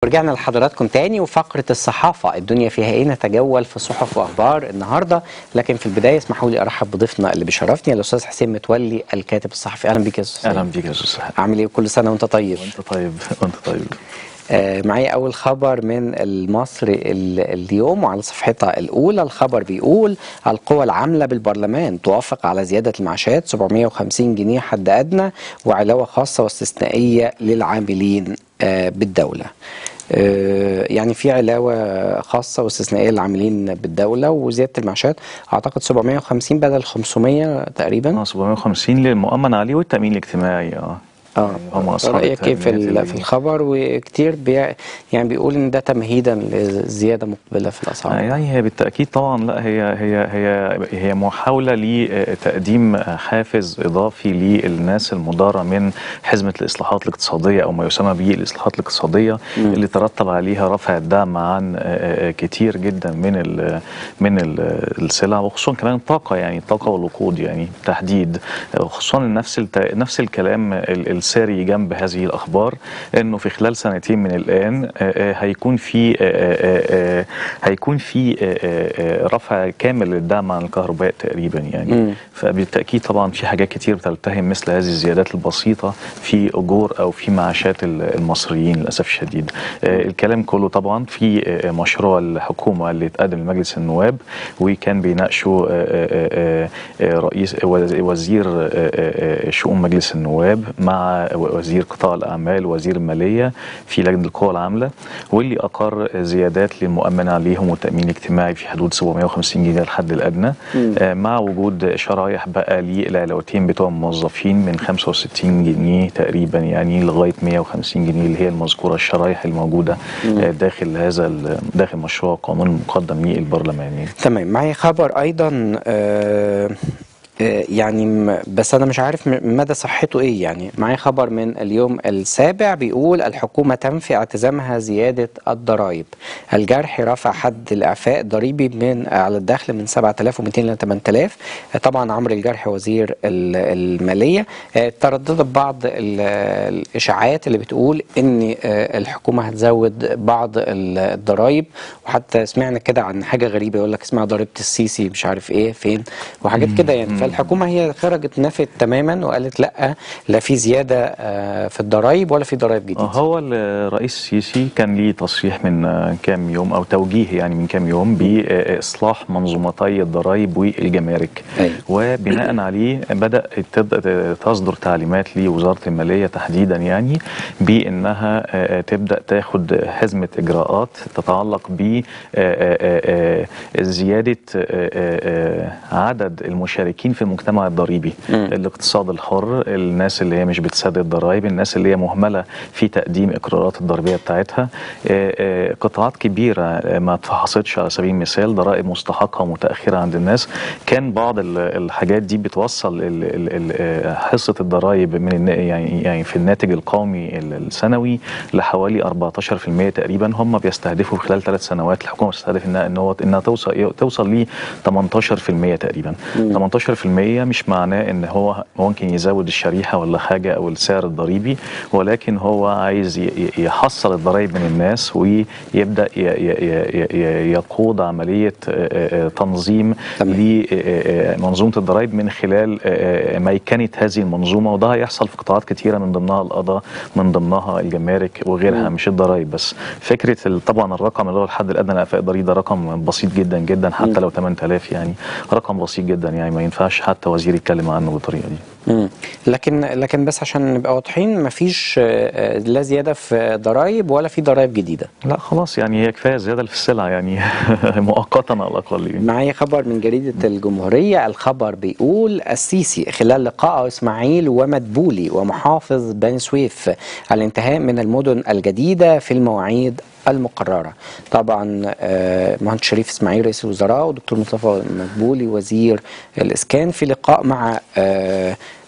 ورجعنا لحضراتكم تاني وفقرة الصحافة الدنيا فيها ايه نتجول في صحف واخبار النهاردة لكن في البداية اسمحوا لي ارحب بضيفنا اللي بيشرفني الاستاذ حسين متولي الكاتب الصحفي اهلا بيك يا استاذ اهلا بيك يا استاذ عامل ايه كل سنة وانت طيب وانت طيب وانت طيب آه معايا اول خبر من المصري اليوم وعلى صفحتها الاولى الخبر بيقول القوى العامله بالبرلمان توافق على زياده المعاشات 750 جنيه حد ادنى وعلاوه خاصه واستثنائيه للعاملين آه بالدوله آه يعني في علاوه خاصه واستثنائيه للعاملين بالدوله وزياده المعاشات اعتقد 750 بدل 500 تقريبا اه 750 للمؤمن عليه والتامين الاجتماعي اه اه هم اصحاب رايك ايه في التأمينات ال- في الخبر وكتير بي يعني بيقول ان ده تمهيدا لزياده مقبله في آه، الاسعار يعني هي بالتأكيد طبعا لا هي هي هي هي محاولة لتقديم حافز إضافي للناس المدارة من حزمة الإصلاحات الاقتصادية أو ما يسمى به الإصلاحات الاقتصادية اللي ترتب عليها رفع الدعم عن كتير جدا من ال من ال السلع وخصوصا كمان الطاقة يعني الطاقة والوقود يعني بالتحديد خصوصا نفس الت- نفس الكلام ال- الساري جنب هذه الأخبار إنه في خلال سنتين من الآن آه، آه، هيكون في آه، آه، آه، هيكون في آه، آه، آه، رفع كامل للدعم عن الكهرباء تقريبا يعني مم. فبالتاكيد طبعا في حاجات كتير بتلتهم مثل هذه الزيادات البسيطه في اجور او في معاشات ال- المصريين للاسف الشديد آه، الكلام كله طبعا في آه، مشروع الحكومه اللي اتقدم لمجلس النواب وكان بيناقشه آه، آه، آه، آه، رئيس وز- وزير آه، آه، آه، شؤون مجلس النواب مع وزير قطاع الاعمال وزير الماليه في لجنه القوى العامله واللي اقر زيادات للمؤمن عليهم والتامين الاجتماعي في حدود 750 جنيه الحد الادنى آه، مع وجود شرايح بقى للعلاوتين بتوع الموظفين من 65 جنيه تقريبا يعني لغايه 150 جنيه اللي هي المذكوره الشرايح الموجوده آه، داخل هذا ال- داخل مشروع قانون المقدم للبرلمان يعني. تمام معايا خبر ايضا آه آه، يعني م- بس انا مش عارف م- مدى صحته ايه يعني معايا خبر من اليوم السابع بيقول الحكومه تنفي اعتزامها زياده الضرائب الجرح رفع حد الاعفاء الضريبي من على الدخل من 7200 ل 8000 آه، طبعا عمرو الجرح وزير ال- الماليه آه، ترددت بعض ال- الاشاعات اللي بتقول ان آه، الحكومه هتزود بعض ال- الضرائب وحتى سمعنا كده عن حاجه غريبه يقول لك اسمها ضريبه السيسي مش عارف ايه فين وحاجات كده يعني فالحكومه هي خرجت نفت تماما وقالت لا لا في زياده آه، في الضرائب ولا في ضرائب جديده هو الرئيس السيسي كان ليه تصريح من آه، كام يوم او توجيه يعني من كام يوم باصلاح منظومتي الضرائب والجمارك أيوة. وبناء عليه بدا تبدا تصدر تعليمات لوزاره الماليه تحديدا يعني بانها آه، تبدا تاخد حزمه اجراءات تتعلق ب زياده آه، آه، آه، عدد المشاركين في المجتمع الضريبي الاقتصاد الحر الناس اللي هي مش بتسدد ضرائب الناس اللي هي مهمله في تقديم اقرارات الضريبيه بتاعتها آه، آه، قطاعات كبيره آه، ما اتفحصتش على سبيل المثال ضرائب مستحقه ومتاخره عند الناس كان بعض ال- الحاجات دي بتوصل ال- ال- ال- آه، حصه الضرائب من النا- يعني يعني في الناتج القومي ال- السنوي لحوالي 14% تقريبا هم بيستهدفوا في خلال ثلاث سنوات الحكومه بتستهدف انها ان هو انها توصل توصل ل 18% تقريبا 18% مش معناه ان هو ممكن يزود الشريحه ولا حاجه او السعر الضريبي ولكن هو عايز ي- ي- يحصل الضرائب من الناس ويبدا ي- ي- ي- ي- يقود عمليه آه، آه، تنظيم تمام. لمنظومه الضرائب من خلال آه، آه، ميكنه هذه المنظومه وده هيحصل في قطاعات كتيره من ضمنها القضاء من ضمنها الجمارك وغيرها مش الضرائب بس فكره ال- طبعا الرقم اللي هو الحد الادنى للافاق الضريبي ده رقم بسيط جدا جدا حتى لو 8000 يعني رقم بسيط جدا يعني ما ينفعش حتى وزير يتكلم عنه بالطريقه دي مم. لكن لكن بس عشان نبقى واضحين مفيش آه، لا زياده في ضرائب ولا في ضرائب جديده لا خلاص يعني هي كفايه زياده في السلع يعني مؤقتا على الاقل يعني. معايا خبر من جريدة الجمهورية الخبر بيقول السيسي خلال لقائه إسماعيل ومدبولي ومحافظ بني سويف الانتهاء من المدن الجديدة في المواعيد المقررة طبعا آه، مهندس شريف إسماعيل رئيس الوزراء ودكتور مصطفى مدبولي وزير الإسكان في لقاء مع آه،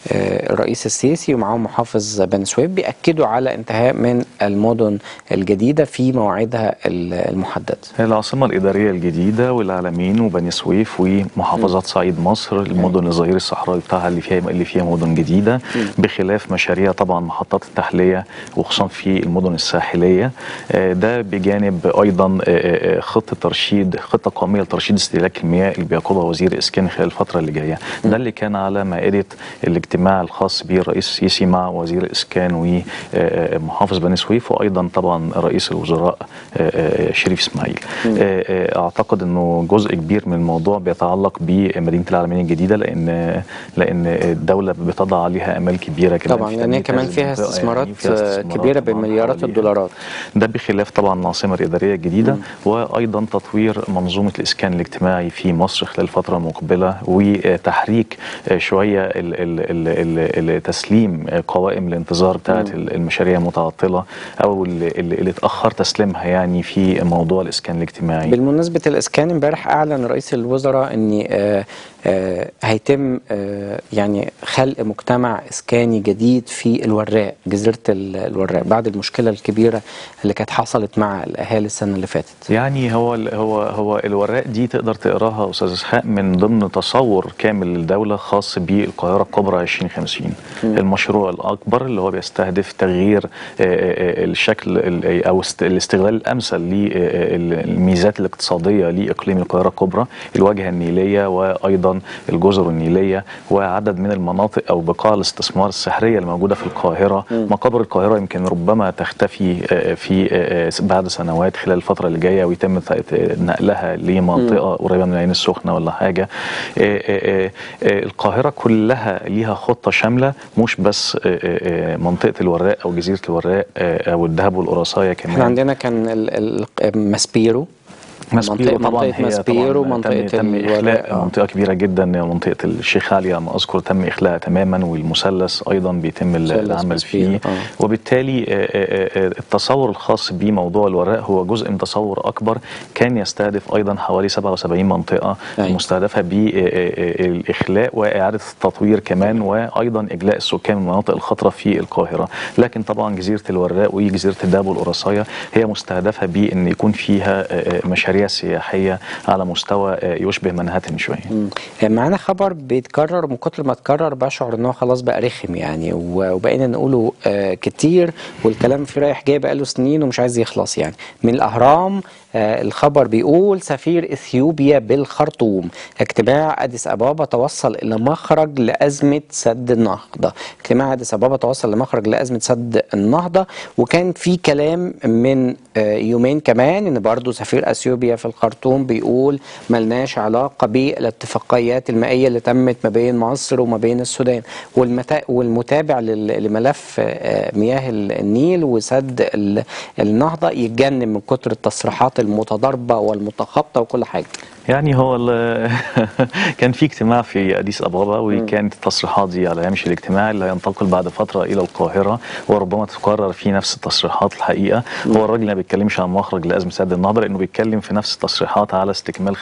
آه، الرئيس السيسي ومعاهم محافظ بني سويف بيأكدوا على انتهاء من المدن الجديدة في مواعيدها ال- المحددة هي العاصمة الإدارية الجديدة والعلمين وبني سويف ومحافظات صعيد مصر المدن الظهير الصحراوي بتاعها اللي فيها اللي فيها مدن جديدة بخلاف مشاريع طبعا محطات التحلية وخصوصا في المدن الساحلية آه، ده بجانب أيضا آه، آه، خطة ترشيد خطة قومية لترشيد استهلاك المياه اللي بيقودها وزير الإسكان خلال الفترة اللي جاية ده اللي كان على مائدة الاجتماع الخاص به الرئيس السيسي مع وزير الإسكان ومحافظ بني سويف وأيضا طبعا رئيس الوزراء آه، آه، شريف اسماعيل آه، آه، اعتقد انه جزء كبير من الموضوع بيتعلق بمدينه العالمين الجديده لان لان الدوله بتضع عليها امال كبيره كمان طبعا في لان هي تنمية كمان هذه فيها المنطقة، استثمارات يعني فيها استثمارات كبيرة طبعاً بمليارات حواليها. الدولارات ده بخلاف طبعا العاصمه الاداريه الجديده وايضا تطوير منظومه الاسكان الاجتماعي في مصر خلال الفتره المقبله وتحريك شويه ال- ال- ال- ال- تسليم قوائم الانتظار بتاعت المشاريع المتعطله او اللي, اللي اتاخر تسليمها يعني في موضوع الاسكان الاجتماعي بالمناسبة الإسكان امبارح أعلن رئيس الوزراء أن آه، آه، هيتم آه، يعني خلق مجتمع إسكاني جديد في الوراق جزيرة ال- الوراق بعد المشكلة الكبيرة اللي كانت حصلت مع الأهالي السنة اللي فاتت يعني هو ال- هو هو الوراق دي تقدر تقراها استاذ اسحاق من ضمن تصور كامل للدوله خاص بالقاهره الكبرى 2050 المشروع الاكبر اللي هو بيستهدف تغيير آه، آه، الشكل ال- او است- الاستغلال الامثل للميزات الاقتصاديه لاقليم القاهره الكبرى الواجهه النيليه وايضا الجزر النيليه وعدد من المناطق او بقاع الاستثمار السحريه الموجوده في القاهره مقابر القاهره يمكن ربما تختفي آه، في آه، بعد سنوات خلال الفتره اللي جايه ويتم ت- ت- نقلها لمنطقه قريبه من العين السخنه ولا حاجه آه، آه، آه، القاهره كلها ليها خطه شامله مش بس آه، آه، آه، منطقه الوراق او جزيره الوراق آه، او الذهب والقراصيه كمان احنا عندنا كان ال- ال- ماسبيرو ماسبيرو منطقة- طبعا منطقة هي ماسبيرو طبعا منطقة تم, تم الوراق، اخلاء آه. منطقه كبيره جدا منطقه الشيخ علي على ما اذكر تم اخلاءها تماما والمثلث ايضا بيتم ال- مثلث العمل ماسبيرو، فيه آه. وبالتالي آه، آه، آه، التصور الخاص بموضوع الوراق هو جزء من تصور اكبر كان يستهدف ايضا حوالي 77 منطقه أيوة. مستهدفه بالاخلاء واعاده التطوير كمان وايضا اجلاء السكان من المناطق الخطره في القاهره لكن طبعا جزيره الوراق وجزيره الدهب والقراصيه هي مستهدفه بان يكون فيها آه، آه، مشاريع سياحيه على مستوى آه، يشبه منهاتن شويه مم. معانا خبر بيتكرر من كتر ما اتكرر بشعر ان هو خلاص بقى رخم يعني و- وبقينا نقوله آه كتير والكلام فيه رايح جاي بقاله سنين ومش عايز يخلص يعني من الاهرام آه الخبر بيقول سفير اثيوبيا بالخرطوم اجتماع اديس ابابا توصل الى مخرج لازمه سد النهضه اجتماع اديس ابابا توصل لمخرج لازمه سد النهضه وكان في كلام من آه يومين كمان ان برضو سفير اثيوبيا في الخرطوم بيقول ملناش علاقه بالاتفاقيات المائيه اللي تمت ما بين مصر وما بين السودان والمتا... والمتابع لل... لملف آه، مياه ال- النيل وسد ال... النهضه يتجنن من كتر التصريحات المتضاربه والمتخابطه وكل حاجه يعني هو ال- كان في اجتماع في اديس ابابا وكانت التصريحات دي على هامش الاجتماع اللي هينتقل بعد فتره الى القاهره وربما تتكرر في نفس التصريحات الحقيقه هو الراجل ما بيتكلمش عن مخرج لازمه سد النهضه لانه بيتكلم في نفس التصريحات على استكمال 65%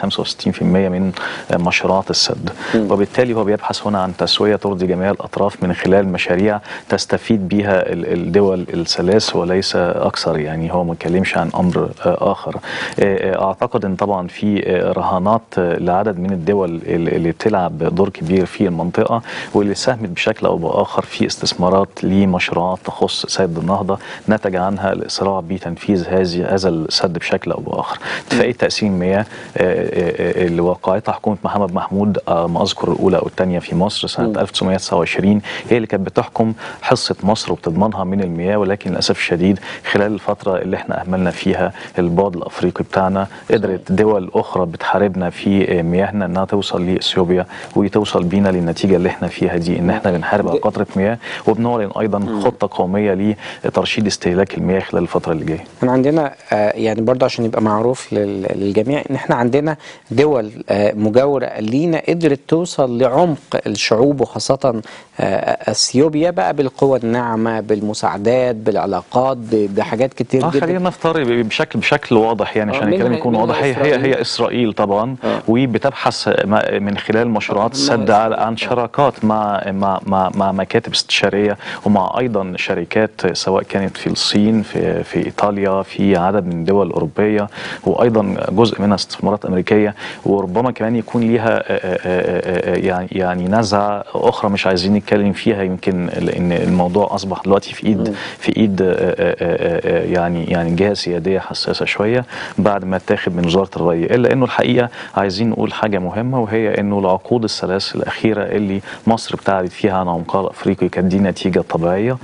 من مشروعات السد وبالتالي هو بيبحث هنا عن تسويه ترضي جميع الاطراف من خلال مشاريع تستفيد بها ال- الدول الثلاث وليس اكثر يعني هو ما بيتكلمش عن امر آه، اخر آه، آه، اعتقد ان طبعا في آه، رهانات آه، لعدد من الدول اللي اللي بتلعب دور كبير في المنطقه واللي ساهمت بشكل او باخر في استثمارات لمشروعات تخص سد النهضه نتج عنها الاسراع بتنفيذ هذه هذا السد بشكل او باخر اتفاقيه تقسيم المياه آه، آه، آه، اللي وقعتها حكومه محمد محمود آه، ما اذكر الاولى او الثانيه في مصر سنه 1929 هي اللي كانت بتحكم حصه مصر وبتضمنها من المياه ولكن للاسف الشديد خلال الفتره اللي احنا اهملنا فيها البعد الافريقي بتاعنا قدرت دول اخرى بتحاربنا في مياهنا انها توصل لاثيوبيا وتوصل بينا للنتيجه اللي احنا فيها دي ان احنا بنحارب على قطره مياه وبنعلن ايضا خطه قوميه لترشيد استهلاك المياه خلال الفتره اللي جايه احنا عندنا آه، يعني برضه عشان يبقى معروف لل- للجميع ان احنا عندنا دول آه، مجاوره لينا قدرت توصل لعمق الشعوب وخاصه آه، اثيوبيا بقى بالقوى الناعمه بالمساعدات بالعلاقات ب- بحاجات كتير اه جدا خلينا نفترض بشكل بشكل واضح يعني آه، عشان منها- الكلام يكون منها واضح هي هي إسرائيل. هي اسرائيل طبعا اليابان آه. وبتبحث ما- من خلال مشروعات السد على عن شراكات مع مع مع, مع مكاتب استشاريه ومع ايضا شركات سواء كانت في الصين في في ايطاليا في عدد من الدول الاوروبيه وايضا جزء منها استثمارات امريكيه وربما كمان يكون ليها آه، آه، آه، آه، يعني يعني نزعه اخرى مش عايزين نتكلم فيها يمكن لان الموضوع اصبح دلوقتي في ايد في ايد آه، آه، آه، آه، يعني يعني جهه سياديه حساسه شويه بعد ما اتاخد من وزاره الري الا انه الحقيقه عايزين نقول حاجه مهمه وهي انه العقود الثلاث الاخيره اللي مصر ابتعدت فيها عن عمقها الافريقي كانت دي نتيجه طبيعيه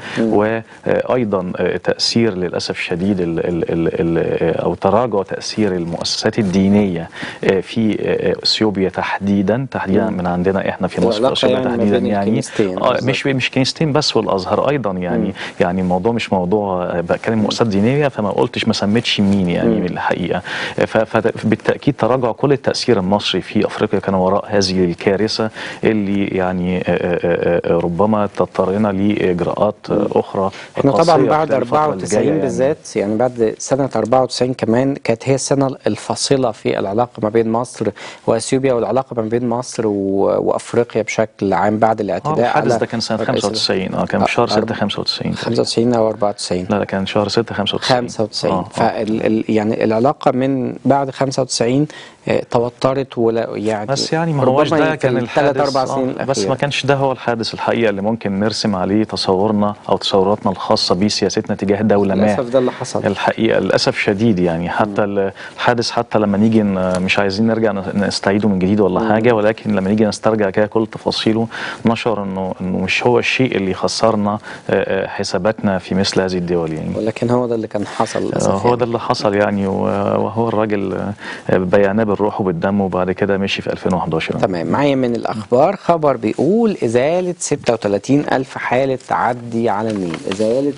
وايضا آه، تاثير للاسف الشديد ال ال ال ال او تراجع تاثير المؤسسات الدينيه آه، في آه، اثيوبيا تحديدا تحديدا من عندنا احنا في مصر في العلاقة اثيوبيا يعني ما تحديدا بين يعني الكنيستين آه بالظبط. مش مش كنيستين بس والازهر ايضا يعني يعني الموضوع مش موضوع آه، بتكلم مؤسسات دينيه فما قلتش ما سميتش مين يعني من الحقيقه آه، ف- فبالتاكيد تراجع كل التاثير المصري في افريقيا كان وراء هذه الكارثه اللي يعني آه، آه، آه، ربما تضطرنا لاجراءات آه، اخرى احنا طبعا قاسية بعد خلال الفترة اللي 94 جاية يعني. بالذات يعني بعد سنة 94 كمان كانت هي السنة الفاصلة في العلاقة ما بين مصر وأثيوبيا والعلاقة ما بين مصر و... وأفريقيا بشكل عام بعد اه الاعتداء الحادث على ده كان سنه الرئيس 95 اه كان في شهر آه، 6 95 تقريباً. 95 أو 94 لا لا كان شهر 6 95 95 آه، آه. فال ال يعني العلاقة من بعد 95 آه، توترت ولا يعني بس يعني ما هوش ربما ده في كان الثلاث الحادث أربع سنين آه، بس الأخيرة. ما كانش ده هو الحادث الحقيقه اللي ممكن نرسم عليه تصورنا او تصوراتنا الخاصه بسياستنا تجاه دوله ما للأسف ده اللي حصل الحقيقه للاسف شديد يعني حتى ال- الحادث حتى لما نيجي ن- مش عايزين نرجع ن- نستعيده من جديد ولا حاجه ولكن لما نيجي نسترجع كده كل تفاصيله نشعر انه انه مش هو الشيء اللي خسرنا آه، آه، حساباتنا في مثل هذه الدول يعني ولكن هو ده اللي كان حصل للأسف آه، هو يعني. ده اللي حصل يعني و- وهو الراجل آه، بيعناه بالروح وبالدم وبعد كده مشي في 2011 تمام معايا من الأخبار خبر بيقول إزالة 36 ألف حالة تعدي على النيل إزالة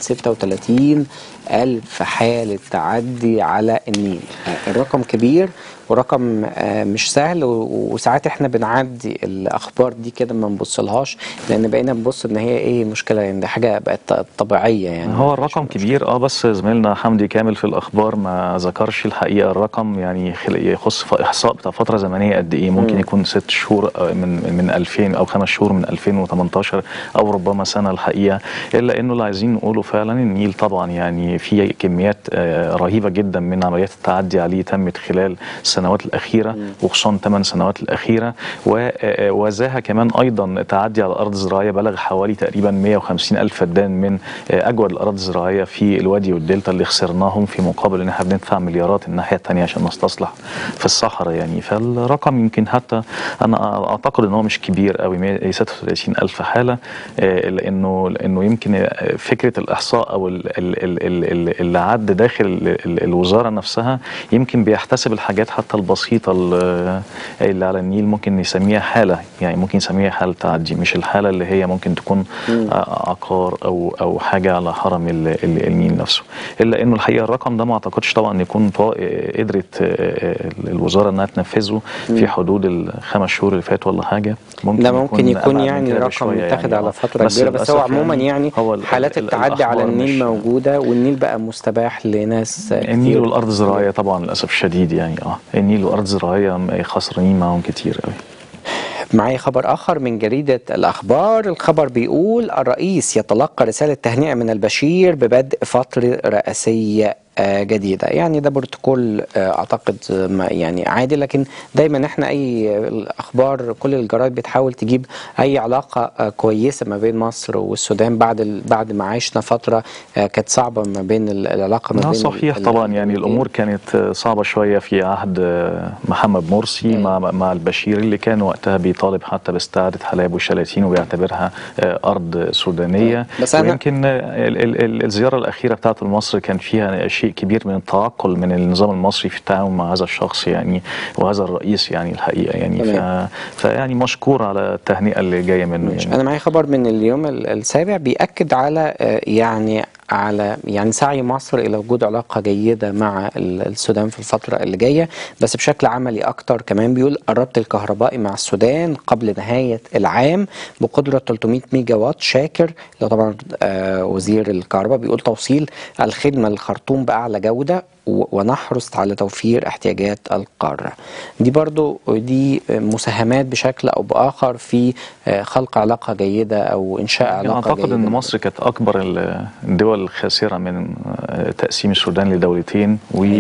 36 ألف حالة تعدي على النيل آه، الرقم كبير ورقم آه، مش سهل و- وساعات احنا بنعدي الأخبار دي كده ما نبصلهاش لأن بقينا نبص إن هي إيه مشكلة يعني دي حاجة بقت طبيعية يعني هو الرقم كبير اه بس زميلنا حمدي كامل في الاخبار ما ذكرش الحقيقه الرقم يعني خل- يخص ف- احصاء بتاع فتره زمنيه قد ايه ممكن يكون ست شهور آه، من من 2000 او خمس شهور من 2018 او ربما سنه الحقيقه الا انه اللي عايزين نقوله فعلا النيل طبعا يعني في كميات آه، رهيبه جدا من عمليات التعدي عليه تمت خلال السنوات الاخيره وخصوصا الثمان سنوات الاخيره و- آه، وزاها كمان ايضا تعدي على الارض الزراعيه بلغ حوالي تقريبا 150 الف فدان من آه، اجود الارض الزراعيه في الوادي والدلتا اللي خسرناهم في مقابل ان احنا بندفع مليارات الناحيه الثانيه عشان نستصلح في الصحراء يعني فالرقم يمكن حتى انا اعتقد ان هو مش كبير قوي 136 الف حاله آه، لانه لانه يمكن آه، فكره الاحصاء او ال- ال- ال- ال- ال- اللي عد داخل ال- ال- الوزاره نفسها يمكن بيحتسب الحاجات حتى البسيطه ال- اللي على النيل ممكن يسميها حاله يعني ممكن يسميها حاله تعدي مش الحاله اللي هي ممكن تكون آه، عقار او او حاجه على حرم ال- ال- النيل نفسه الا انه الحقيقه الرقم ده ما اعتقدش طبعا يكون طا- آه، قدرت آه، آه، الوزاره انها تنفذه في حدود الخمس شهور اللي فاتوا ولا حاجه ممكن ده ممكن يكون أبعد من يعني كده رقم بشوية متاخد آه. على فتره بس كبيره بس هو للأسف عموما يعني هو ال- حالات ال- التعدي على الأخبار النيل مش- موجوده والنيل بقى مستباح لناس النيل كتير. والارض الزراعيه طبعا للاسف الشديد يعني اه النيل والارض الزراعيه م- خسرانين معاهم كتير قوي معايا خبر آخر من جريدة الأخبار الخبر بيقول الرئيس يتلقى رسالة تهنئة من البشير ببدء فترة رئاسية آه، جديدة يعني ده بروتوكول آه، أعتقد آه، ما يعني عادي لكن دايما احنا أي الأخبار كل الجرايد بتحاول تجيب أي علاقة آه، كويسة ما بين مصر والسودان بعد ال- بعد ما عشنا فترة آه، كانت صعبة ما بين ال- العلاقة ما لا بين صحيح ال- طبعا يعني الدولتين. الامور كانت صعبه شويه في عهد محمد مرسي مع مع البشير اللي كان وقتها بيطالب حتى باستعاده حلب وشلاتين وبيعتبرها ارض سودانيه بس أنا- ويمكن ال- ال- ال- الزياره الاخيره بتاعته لمصر كان فيها شيء كبير من التعقل من النظام المصري في التعامل مع هذا الشخص يعني وهذا الرئيس يعني الحقيقه يعني ف... تمام. فيعني مشكور على التهنئه اللي جايه منه ماشي. يعني انا معايا خبر من اليوم ال- السابع بيأكد على آه، يعني على يعني سعي مصر الى وجود علاقه جيده مع ال- السودان في الفتره اللي جايه بس بشكل عملي اكتر كمان بيقول الربط الكهربائي مع السودان قبل نهايه العام بقدره 300 ميجا وات شاكر اللي هو طبعا آه، وزير الكهرباء بيقول توصيل الخدمه للخرطوم باعلى جوده و- ونحرص على توفير احتياجات القارة دي برضو دي مساهمات بشكل أو بآخر في آه، خلق علاقة جيدة أو إنشاء يعني علاقة اعتقد جيدة ان مصر كانت اكبر ال- الدول الخاسره من آه، تقسيم السودان لدولتين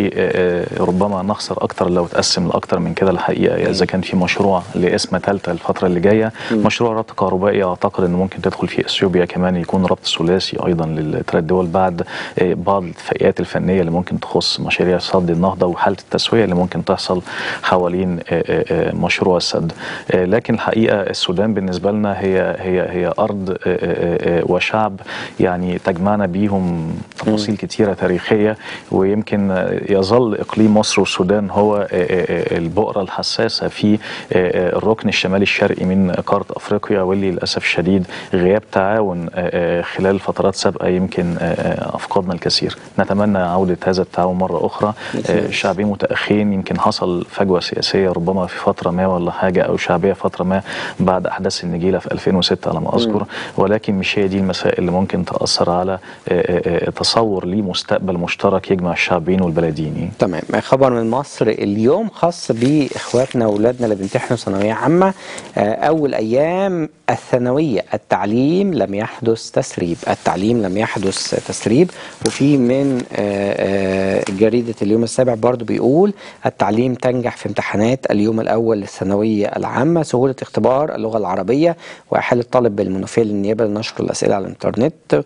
وربما نخسر اكتر لو تقسم لاكتر من كده الحقيقه اذا كان في مشروع لاسم ثالثه الفتره اللي جايه مشروع ربط كهربائي اعتقد انه ممكن تدخل فيه اثيوبيا كمان يكون ربط ثلاثي ايضا للثلاث دول بعد آه، بعض الاتفاقيات الفنيه اللي ممكن تخص مشاريع سد النهضه وحاله التسويه اللي ممكن تحصل حوالين آه، آه، آه، مشروع السد آه، لكن الحقيقه السودان بالنسبه لنا هي هي هي ارض آه، آه، آه، وشعب يعني تجمعنا بيهم تفاصيل كتيره تاريخيه ويمكن آه، يظل اقليم مصر والسودان هو آه، آه، آه، البؤره الحساسه في آه، آه، الركن الشمالي الشرقي من قاره افريقيا واللي للاسف الشديد غياب تعاون آه، آه، خلال فترات سابقه يمكن آه، آه، افقدنا الكثير نتمنى عوده هذا التعاون مره اخرى آه، شعبين متاخرين يمكن حصل فجوه سياسيه ربما في فتره ما ولا حاجه او شعبيه فتره ما بعد احداث النجيله في 2006 على ما اذكر ولكن مش هي دي المسائل اللي ممكن تاثر على آه، آه، آه، تصور لمستقبل مشترك يجمع الشعبين والبلدين تمام خبر من مصر اليوم خاص باخواتنا واولادنا اللي بيمتحنوا ثانويه عامه آه، اول ايام الثانويه التعليم لم يحدث تسريب التعليم لم يحدث تسريب وفي من آه، آه، جريده اليوم السابع برضو بيقول التعليم تنجح في امتحانات اليوم الاول للثانويه العامه سهوله اختبار اللغه العربيه واحاله الطالب بالمنوفيه للنيابه لنشر الاسئله على الانترنت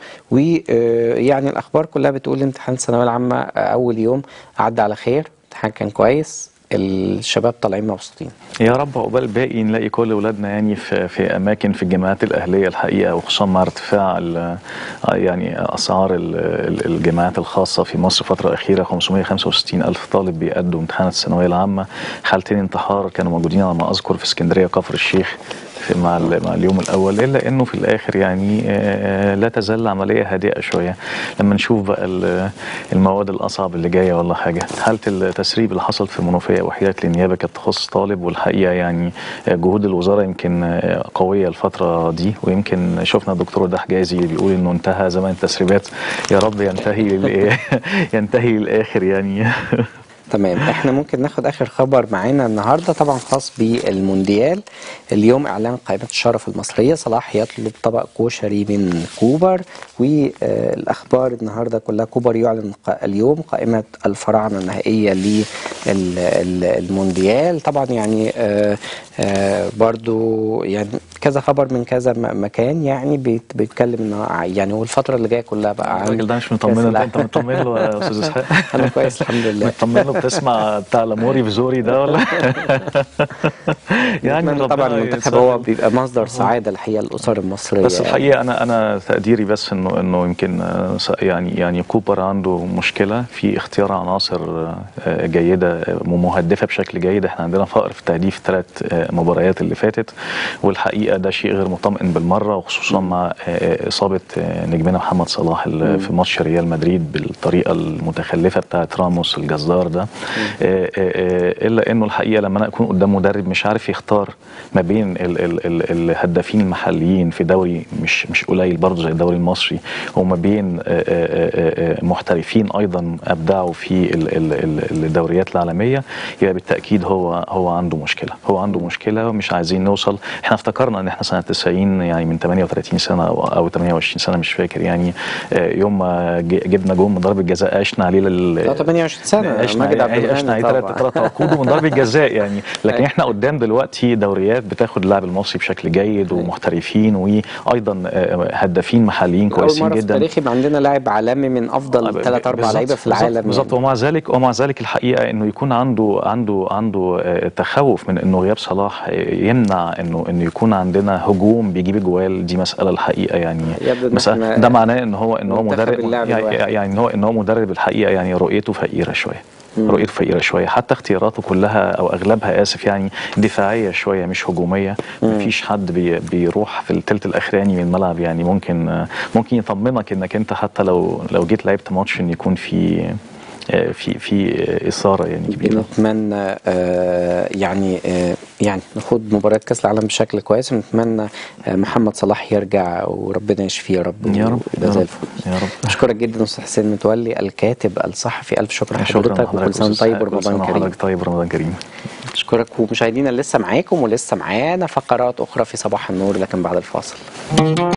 ويعني الاخبار كلها بتقول امتحان الثانويه العامه آه، اول يوم عدى على خير امتحان كان كويس الشباب طالعين مبسوطين يا رب عقبال باقي نلاقي كل اولادنا يعني في في اماكن في الجامعات الاهليه الحقيقه وخصوصا مع ارتفاع ال- يعني اسعار ال- ال- الجامعات الخاصه في مصر الفتره الاخيره 565 الف طالب بيأدوا امتحانات الثانويه العامه حالتين انتحار كانوا موجودين على ما اذكر في اسكندريه كفر الشيخ في مع ال- مع اليوم الاول الا انه في الاخر يعني آه، لا تزال العمليه هادئه شويه لما نشوف بقى ال- المواد الاصعب اللي جايه ولا حاجه حاله التسريب اللي حصل في منوفيه وحيده النيابه كانت تخص طالب والحقيقه يعني آه، جهود الوزاره يمكن آه، قويه الفتره دي ويمكن شفنا الدكتور ده حجازي بيقول انه انتهى زمن التسريبات يا رب ينتهي لل- ينتهي للاخر يعني تمام احنا ممكن ناخد اخر خبر معانا النهارده طبعا خاص بالمونديال اليوم اعلان قائمه الشرف المصريه صلاح يطلب طبق كشري من كوبر والاخبار النهارده كلها كوبر يعلن ق- اليوم قائمه الفراعنه النهائيه للمونديال طبعا يعني آه، آه، برضو يعني كذا خبر من كذا م- مكان يعني بيت- بيتكلم انه ع- يعني والفتره اللي جايه كلها بقى عن الراجل ده مش كأس مطمن له العالم. انت مطمن له يا استاذ اسحاق انا كويس الحمد لله مطمن له بتسمع بتاع لاموري في زوري ده ولا يعني ربنا طبعا المنتخب يسهل. هو بيبقى مصدر سعاده الحقيقه للاسر المصريه بس الحقيقه انا انا تقديري بس انه انه يمكن آه، س- يعني يعني كوبر عنده مشكله في اختيار عناصر آه، جيده آه، مهدفه بشكل جيد احنا عندنا فقر في تهديف الثلاث مباريات اللي فاتت والحقيقه ده شيء غير مطمئن بالمره وخصوصا مع آه، اصابه آه، نجمنا محمد صلاح ال- في ماتش ريال مدريد بالطريقه المتخلفه بتاعت راموس الجزار ده آه، آه، آه، الا انه الحقيقه لما انا اكون قدام مدرب مش عارف يختار ما بين ال ال ال الهدافين المحليين في دوري مش مش قليل برضه زي الدوري المصري وما بين آه، آه، آه، آه، محترفين ايضا ابدعوا في ال- ال- ال- الدوريات العالميه يبقى بالتاكيد هو هو عنده مشكله هو عنده مشكله ومش عايزين نوصل احنا افتكرنا ان احنا سنه 90 يعني من 38 سنه او او 28 سنه مش فاكر يعني آه، يوم ما ج- جبنا جون من ضربه جزاء عشنا عليه لل لا 28 سنه عشنا ماجد عبد عليه عشنا الغني عليه ثلاث طبعا ثلاث عقود ومن ضربه جزاء يعني لكن أيوة. احنا قدام دلوقتي دوريات بتاخد اللاعب المصري بشكل جيد ومحترفين وايضا آه، هدافين محليين اول كويسين مره في جدا التاريخ يبقى عندنا لاعب عالمي من افضل ثلاث اربع بالظبط- لعيبه في بالظبط- العالم بالظبط يعني. ومع ذلك ومع ذلك الحقيقه انه يكون عنده عنده عنده آه، تخوف من انه غياب صلاح آه، يمنع انه انه يكون عندنا هجوم بيجيب جوال دي مساله الحقيقه يعني يبدو إن مسألة إحنا ده معناه ان هو ان هو منتخب مدرب اللاعب يعني, الواحد. يعني ان هو ان هو مدرب الحقيقه يعني رؤيته فقيره شويه مم. رؤيته فقيره شويه حتى اختياراته كلها او اغلبها اسف يعني دفاعيه شويه مش هجوميه مفيش حد بي بيروح في الثلث الاخراني من الملعب يعني ممكن آه، ممكن يطمنك انك انت حتى لو لو جيت لعبت ماتش ان يكون في آه، في في اثاره يعني كبيره بنتمنى آه، يعني آه، يعني نخوض مباراة كأس العالم بشكل كويس ونتمنى آه، محمد صلاح يرجع وربنا يشفيه يا رب يا رب ويبقى يا زي رب الفل يا رب أشكرك جدا أستاذ حسين متولي الكاتب الصحفي ألف شكر شكرا لحضرتك وكل سنة أستاذ طيب سعد. كل سنة ورمضان كريم وحضرتك طيب رمضان كريم أشكرك ومشاهدينا لسه معاكم ولسه معانا فقرات أخرى في صباح النور لكن بعد الفاصل